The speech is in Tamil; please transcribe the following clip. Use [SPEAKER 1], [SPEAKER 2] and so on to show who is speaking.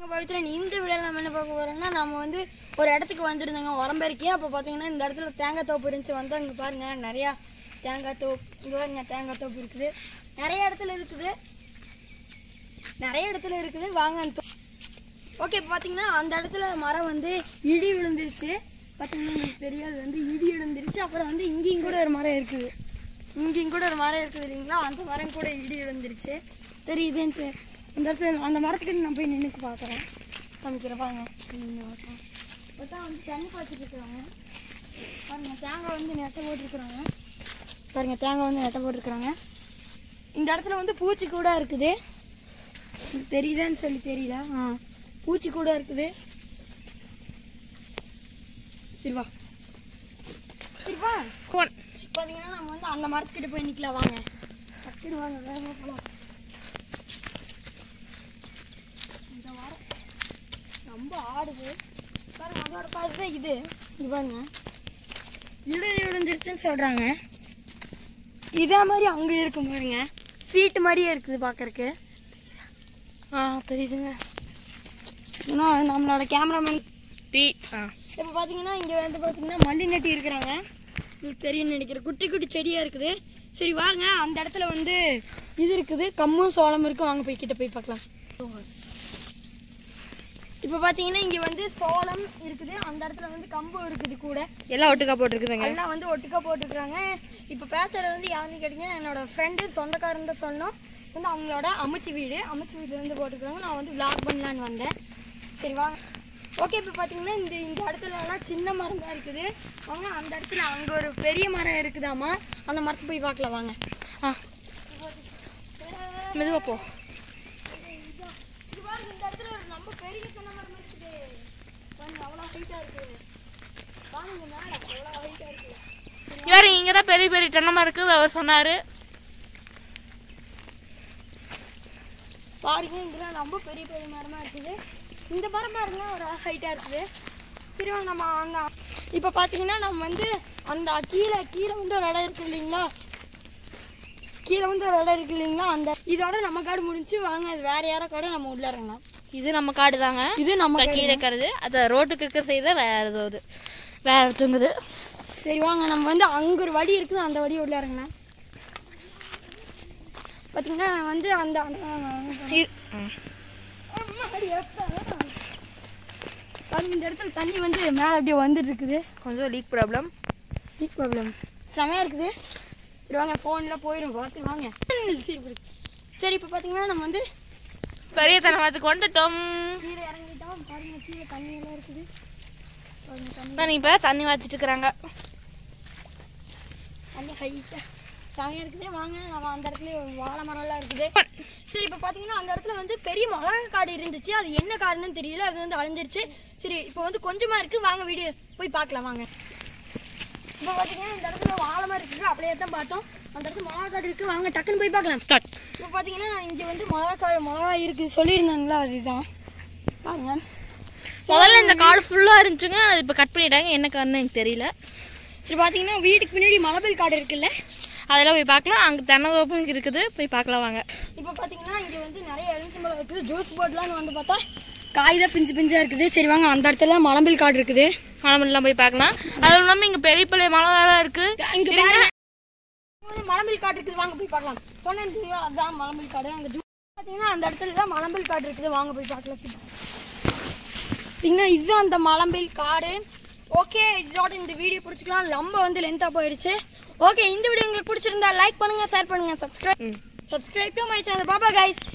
[SPEAKER 1] பவித்ரன் இந்த வீடியோவில் நம்ம என்ன பார்க்க போறோம்னா நம்ம வந்து ஒரு இடத்துக்கு வந்திருந்தோங்க உரம்பெருக்கி அப்போ பார்த்தீங்கன்னா இந்த இடத்துல தேங்காய் தோப்பு இருந்துச்சு வந்து அங்கே பாருங்க நிறையா தேங்காய் தோப்பு இங்கே பாருங்க தேங்காய் தோப்பு இருக்குது நிறைய இடத்துல இருக்குது நிறைய இடத்துல இருக்குது வாங்க அந்த தோ- ஓகே இப்போ பார்த்தீங்கன்னா அந்த இடத்துல மரம் வந்து இடி விழுந்துருச்சு பார்த்தீங்கன்னா உங்களுக்கு தெரியும் அது வந்து இடி விழுந்துருச்சு அப்புறம் வந்து இங்கேயும் கூட ஒரு மரம் இருக்குது இங்கேயும் கூட ஒரு மரம் இருக்குது இல்லைங்களா அந்த மரம் கூட இடி விழுந்துருச்சு தெரியுதுன்ட்டு இந்த இடத்துல அந்த மரத்துக்கு நான் போய் நின்றுக்கு பார்க்குறேன் காமிக்கிறேன் பாருங்க நின்று பார்க்கலாம் பார்த்தா வந்து தண்ணி பாய்ச்சிட்டு இருக்கிறாங்க பாருங்க தேங்காய் வந்து நெட்டை போட்டிருக்கிறாங்க பாருங்க தேங்காய் வந்து நெட்டை போட்டிருக்கிறாங்க இந்த இடத்துல வந்து பூச்சி கூட இருக்குது தெரியுதான்னு சொல்லி தெரியல ஆ பூச்சி கூட இருக்குது சரி வா சரி வா
[SPEAKER 2] கோன்
[SPEAKER 1] பார்த்தீங்கன்னா நம்ம வந்து அந்த மரத்துக்கிட்ட போய் நிற்கலாம் வாங்க டக்குனு வாங்க வேகமாக போகலாம் இந்த மரம் ரொம்ப ஆடுது பாருங்க அதோட பார்த்து தான் இது இது பாருங்க இடு இடிஞ்சிருச்சுன்னு சொல்கிறாங்க இதே மாதிரி அங்கே இருக்கும் பாருங்க சீட்டு மாதிரியே இருக்குது பார்க்கறக்கு
[SPEAKER 2] ஆ தெரியுதுங்க
[SPEAKER 1] ஏன்னா நம்மளோட கேமராமேன்
[SPEAKER 2] டீ ஆ
[SPEAKER 1] இப்போ பார்த்தீங்கன்னா இங்கே வந்து பார்த்தீங்கன்னா மல்லி நட்டி இருக்கிறாங்க உங்களுக்கு தெரியும்னு நினைக்கிறேன் குட்டி குட்டி செடியாக இருக்குது சரி வாங்க அந்த இடத்துல வந்து இது இருக்குது கம்மும் சோளம் இருக்கு வாங்க போய் கிட்ட போய் பார்க்கலாம் இப்போ பார்த்தீங்கன்னா இங்கே வந்து சோளம் இருக்குது அந்த இடத்துல வந்து கம்பு இருக்குது கூட
[SPEAKER 2] எல்லாம் ஒட்டுக்கா போட்டிருக்குதுங்க
[SPEAKER 1] எல்லாம் வந்து ஒட்டுக்கா போட்டுக்கிறாங்க இப்போ பேசுறது வந்து யாருன்னு கேட்டிங்கன்னா என்னோட ஃப்ரெண்டு சொந்தக்காரன் தான் சொன்னோம் வந்து அவங்களோட அமைச்சு வீடு அமைச்சு வீடு வந்து போட்டுக்கிறாங்க நான் வந்து vlog பண்ணலான்னு வந்தேன் சரி வாங்க ஓகே இப்போ பார்த்தீங்கன்னா இந்த இந்த இடத்துலலாம் சின்ன மரம் தான் இருக்குது வாங்க அந்த இடத்துல அங்கே ஒரு பெரிய மரம் இருக்குதாம்மா அந்த மரத்தை போய் பார்க்கலாம் வாங்க
[SPEAKER 2] ஆ மெதுவா போ
[SPEAKER 1] இது பாருங்க இந்த இடத்துல ஒரு ரொம்ப பெரிய தென்னை மரம் இருக்குது பாருங்க அவ்வளோ ஹைட்டாக இருக்குது பாருங்க மேலே அவ்வளோ ஹைட்டாக இருக்குது
[SPEAKER 2] இவர் இங்கே தான் பெரிய பெரிய தென்னமாக இருக்குது அவர் சொன்னார்
[SPEAKER 1] பாருங்க இதெல்லாம் ரொம்ப பெரிய பெரிய மரமாக இருக்குது இந்த மரம் பாருங்க ஒரு ஹைட்டாக இருக்குது சரி வாங்க நம்ம அந்த இப்போ பார்த்தீங்கன்னா நம்ம வந்து அந்த கீழே கீழே வந்து ஒரு இடம் இருக்கு இல்லைங்களா கீழே வந்து ஒரு இடம் இருக்கு இல்லைங்களா அந்த இதோட நம்ம காடு முடிஞ்சு வாங்க அது வேற யாரோ காடு நம்ம உள்ள இறங்கலாம்
[SPEAKER 2] இது நம்ம காடு தாங்க
[SPEAKER 1] இது நம்ம காடு.
[SPEAKER 2] கீழே இருக்கிறது அது ரோட்டுக்கு இருக்கிற செய்த வேற ஏதோ ஒரு வேற ஒருத்தவங்குது
[SPEAKER 1] சரி வாங்க நம்ம வந்து அங்கே ஒரு வழி இருக்குது அந்த வழி உள்ள இறங்கலாம் பார்த்தீங்கன்னா வந்து அந்த
[SPEAKER 2] இ- ஆ.
[SPEAKER 1] பாருங்க இந்த இடத்துல தண்ணி வந்து மேலே அப்படியே வந்துட்டு இருக்குது
[SPEAKER 2] கொஞ்சம் லீக் ப்ராப்ளம்
[SPEAKER 1] லீக் ப்ராப்ளம் செமையாக இருக்குது சரி வாங்க ஃபோனில் போயிடும் பார்த்து வாங்க சரி புரியுது. சரி இப்போ பார்த்தீங்கன்னா நம்ம வந்து
[SPEAKER 2] பெரிய தென்னமரத்துக்கு வந்துட்டோம்
[SPEAKER 1] கீழே இறங்கிட்டோம் பாருங்க கீழே தண்ணி எல்லாம் இருக்குது பாருங்க தண்ணி
[SPEAKER 2] நான் இப்போ தண்ணி வாச்சிட்டு இருக்கிறாங்க
[SPEAKER 1] தண்ணி ஹைட்டாக செமையாக இருக்குது வாங்க நம்ம அந்த இடத்துல ஒரு வாழை மரம்லாம் இருக்குது சரி இப்போ பார்த்தீங்கன்னா அந்த இடத்துல வந்து பெரிய மிளகா காடு இருந்துச்சு அது என்ன காடுன்னு தெரியல அது வந்து அழிஞ்சிருச்சு சரி இப்போ வந்து கொஞ்சமாக இருக்குது வாங்க வீடியோ போய் பார்க்கலாம் வாங்க இப்போ பார்த்தீங்கன்னா இந்த இடத்துல வாழை மரம் இருக்குது அப்படியே தான் பார்த்தோம் அந்த இடத்துல மிளகா காடு இருக்குது வாங்க டக்குன்னு போய் பார்க்கலாம்
[SPEAKER 2] ஸ்டார்ட்
[SPEAKER 1] இப்போ பார்த்தீங்கன்னா நான் இங்கே வந்து மிளகா காடு மிளகா இருக்குது சொல்லியிருந்தாங்களா அதுதான் பாருங்க
[SPEAKER 2] முதல்ல இந்த காடு ஃபுல்லாக இருந்துச்சுங்க அது இப்போ கட் பண்ணிட்டாங்க என்ன காரணம் எனக்கு தெரியல
[SPEAKER 1] சரி பார்த்தீங்கன்னா வீட்டுக்கு பின்னாடி மலபல் காடு இருக்குல்ல
[SPEAKER 2] அதெல்லாம் போய் பார்க்கலாம் அங்கே தென்னந்தோப்பும் இருக்குது போய் பார்க்கலாம் வாங்க
[SPEAKER 1] இப்போ பார்த்தீங்கன்னா இங்கே வந்து நிறைய எலுமிச்சம்பழம் இருக்குது ஜூஸ் போட்டலான்னு வந்து பார்த்தா காய் தான் பிஞ்சு பிஞ்சாக இருக்குது சரி வாங்க அந்த இடத்துல மலம்பில் காடு இருக்குது
[SPEAKER 2] மலமெல்லாம் போய் பார்க்கலாம் அதுவும் இல்லாமல் இங்கே பெரிய பெரிய மலைலாம் இருக்குது
[SPEAKER 1] இங்கே பாருங்க மலம்பில் காடு இருக்குது வாங்க போய் பார்க்கலாம் சொன்னேன் தெரியுமா, அதான் மலம்பில் காடு அங்கே ஜூஸ் பார்த்தீங்கன்னா அந்த இடத்துல தான் மலம்பில் காடு இருக்குது வாங்க போய் பார்க்கலாம் பார்த்தீங்கன்னா இதுதான் அந்த மலம்பில் காடு ஓகே இதோட இந்த வீடியோ பிடிச்சிக்கலாம் ரொம்ப வந்து லென்த்தாக போயிடுச்சு ஓகே இந்த வீடியோ உங்களுக்கு பிடிச்சிருந்தா லைக் பண்ணுங்க ஷேர் பண்ணுங்க சப்ஸ்கிரைப்
[SPEAKER 2] ம்
[SPEAKER 1] சப்ஸ்கிரைப் டு மை சேனல் பாபா கைஸ்